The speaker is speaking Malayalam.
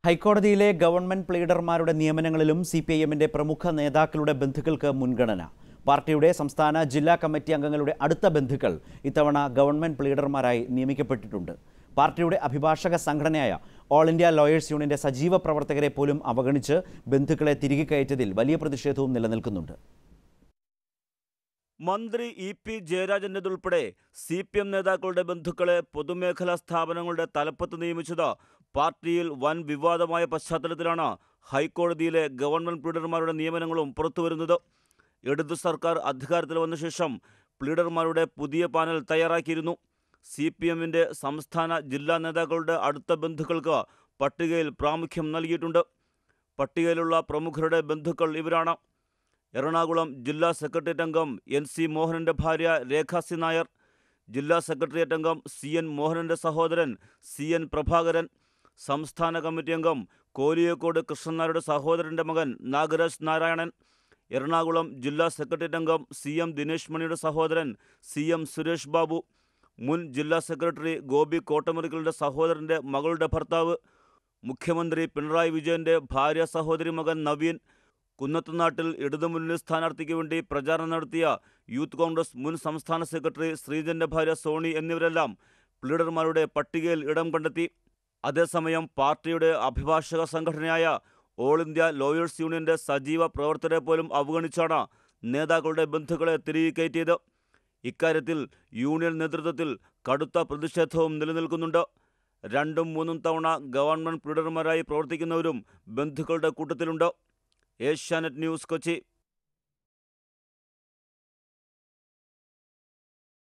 ഹൈക്കോടതിയിലെ ഗവൺമെന്റ് പ്ലീഡർമാരുടെ നിയമനങ്ങളിലും സി പി ഐ എമ്മിന്റെ പ്രമുഖ നേതാക്കളുടെ ബന്ധുക്കൾക്ക് മുൻഗണന പാർട്ടിയുടെ സംസ്ഥാന ജില്ലാ കമ്മിറ്റി അംഗങ്ങളുടെ അടുത്ത ബന്ധുക്കൾ ഇത്തവണ ഗവൺമെന്റ് പ്ലീഡർമാരായി നിയമിക്കപ്പെട്ടിട്ടുണ്ട് പാർട്ടിയുടെ അഭിഭാഷക സംഘടനയായ ഓൾ ഇന്ത്യ ലോയേഴ്സ് യൂണിയന്റെ സജീവ പ്രവർത്തകരെ പോലും അവഗണിച്ച് ബന്ധുക്കളെ തിരികെ കയറ്റതിൽ വലിയ പ്രതിഷേധവും നിലനിൽക്കുന്നുണ്ട് മന്ത്രി ഇ പി ജയരാജൻ്റെതുൾപ്പെടെ സി പി എം നേതാക്കളുടെ ബന്ധുക്കളെ പൊതുമേഖലാ സ്ഥാപനങ്ങളുടെ തലപ്പത്ത് നിയമിച്ചത് പാർട്ടിയിൽ വൻ വിവാദമായ പശ്ചാത്തലത്തിലാണ് ഹൈക്കോടതിയിലെ ഗവൺമെന്റ് പ്ലീഡർമാരുടെ നിയമനങ്ങളും പുറത്തുവരുന്നത് ഇടതു സർക്കാർ അധികാരത്തിൽ വന്ന ശേഷം പ്ലീഡർമാരുടെ പുതിയ പാനൽ തയ്യാറാക്കിയിരുന്നു സി പി എമ്മിൻ്റെ സംസ്ഥാന ജില്ലാ നേതാക്കളുടെ അടുത്ത ബന്ധുക്കൾക്ക് പട്ടികയിൽ പ്രാമുഖ്യം നൽകിയിട്ടുണ്ട് പട്ടികയിലുള്ള പ്രമുഖരുടെ ബന്ധുക്കൾ ഇവരാണ് എറണാകുളം ജില്ലാ സെക്രട്ടേറിയറ്റ് അംഗം എൻ സി മോഹനന്റെ ഭാര്യ രേഖ സി നായർ ജില്ലാ സെക്രട്ടേറിയറ്റ് അംഗം സി എൻ മോഹനന്റെ സഹോദരൻ സി എൻ പ്രഭാകരൻ സംസ്ഥാന കമ്മിറ്റി അംഗം കോലിയക്കോട് കൃഷ്ണനായരുടെ സഹോദരന്റെ മകൻ നാഗരാജ് നാരായണൻ എറണാകുളം ജില്ലാ സെക്രട്ടേറിയറ്റ് അംഗം സി എം ദിനേശ് മണിയുടെ സഹോദരൻ സി എം സുരേഷ് ബാബു മുൻ ജില്ലാ സെക്രട്ടറി ഗോപി കോട്ടമുറിക്കലിന്റെ സഹോദരന്റെ മകളുടെ ഭർത്താവ് മുഖ്യമന്ത്രി പിണറായി വിജയന്റെ ഭാര്യ സഹോദരി മകൻ നവീൻ കുന്നത്തുനാട്ടിൽ ഇടതുമുന്നണി സ്ഥാനാർത്ഥിക്ക് വേണ്ടി പ്രചാരണം നടത്തിയ യൂത്ത് കോൺഗ്രസ് മുൻ സംസ്ഥാന സെക്രട്ടറി ശ്രീജന്റെ ഭാര്യ സോണി എന്നിവരെല്ലാം പ്ലീഡർമാരുടെ പട്ടികയിൽ ഇടം കണ്ടെത്തി അതേസമയം പാർട്ടിയുടെ അഭിഭാഷക സംഘടനയായ ഓൾ ഇന്ത്യ ലോയേഴ്സ് യൂണിയന്റെ സജീവ പ്രവർത്തകരെ പോലും അവഗണിച്ചാണ് നേതാക്കളുടെ ബന്ധുക്കളെ തിരികെ കയറ്റിയത് ഇക്കാര്യത്തിൽ യൂണിയൻ നേതൃത്വത്തിൽ കടുത്ത പ്രതിഷേധവും നിലനിൽക്കുന്നുണ്ട് രണ്ടും മൂന്നും തവണ ഗവൺമെന്റ് പ്ലീഡർമാരായി പ്രവർത്തിക്കുന്നവരും ബന്ധുക്കളുടെ കൂട്ടത്തിലുണ്ട് ഏഷ്യാനെറ്റ് ന്യൂസ് കൊച്ചി